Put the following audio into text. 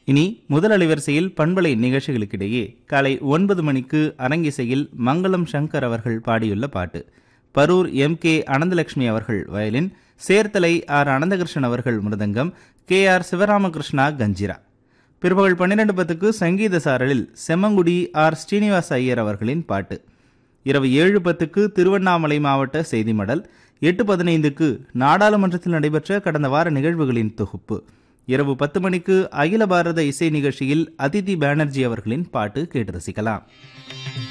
இனி முதல் அலைவரிசையில் பண்பலை நிகழ்ச்சிகளுக்கிடையே காலை ஒன்பது மணிக்கு அரங்கிசையில் மங்களம் சங்கர் அவர்கள் பாடியுள்ள பாட்டு பரூர் எம் கே அனந்தலட்சுமி அவர்கள் வயலின் சேர்த்தலை ஆர் அனந்தகிருஷ்ணன் அவர்கள் மிருதங்கம் கே ஆர் சிவராமகிருஷ்ணா கஞ்சிரா பிற்பகல் பன்னிரண்டு பத்துக்கு சங்கீத சாரலில் செம்மங்குடி ஆர் ஸ்ரீனிவாச ஐயர் அவர்களின் பாட்டு இரவு ஏழு பத்துக்கு திருவண்ணாமலை மாவட்ட செய்தி மடல் எட்டு பதினைந்துக்கு நாடாளுமன்றத்தில் நடைபெற்ற கடந்த வார நிகழ்வுகளின் தொகுப்பு இரவு பத்து மணிக்கு அகில பாரத இசை நிகழ்ச்சியில் அதிதி பானர்ஜி அவர்களின் பாட்டு கேட்டு ரசிக்கலாம்